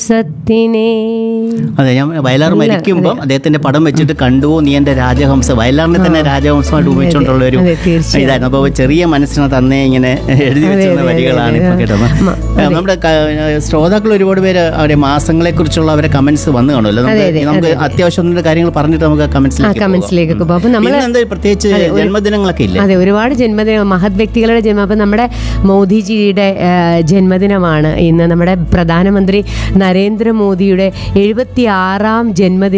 സത്തിനെ അതെ ഞാൻ വയലാർ മരിക്കുമ്പോൾ അദ്ദേഹത്തിന്റെ പടം വെച്ചിട്ട് കണ്ടു നീ എന്റെ രാജഹംസ വയലാറിനെ തന്നെ രാജഹംസമായിട്ട് ഉപയോഗിച്ചുകൊണ്ടുള്ള ഒരു അതെ, തീർച്ചയായും. ഇതായിരുന്നു അപ്പോൾ ചെറിയ മനസ്സിനെ തന്നെ ഇങ്ങനെ എഴുതി വെച്ചിരുന്ന അതെ, വരികളാണ് അതെ, ഇപ്പൊ അതെ. കേട്ടത് മ- ഏ, നമ്മുടെ ക- ശ്രോതാക്കൾ ഒരുപാട് പേര് അവരെ മാസങ്ങളെ കുറിച്ചുള്ള അവരെ കമന്റ്സ് വന്നു കാണുമല്ലോ അതെ, നമുക്ക് അതെ, നമുക്ക് അത്യാവശ്യം ഒന്ന് കാര്യങ്ങൾ പറഞ്ഞിട്ട് നമുക്ക് ആ കമന്റ്സിലേക്ക് കമന്റ്സിലേക്കൊക്കെ പോകും അപ്പൊ നമ്മൾ എന്താ പ്രത്യേകിച്ച് ജന്മദിനങ്ങളൊക്കെ ഇല്ലേ അതെ ഒരുപാട് ജന്മദിനം മഹത് വ്യക്തികളുടെ ജന്മം അപ്പം നമ്മുടെ മോദിജിയുടെ ആ, ജന്മദിനമാണ് ഇന്ന് നമ്മുടെ പ്രധാനമന്ത്രി നരേന്ദ്രമോദിയുടെ എഴുപത്തി ആറാം ജന്മദിനം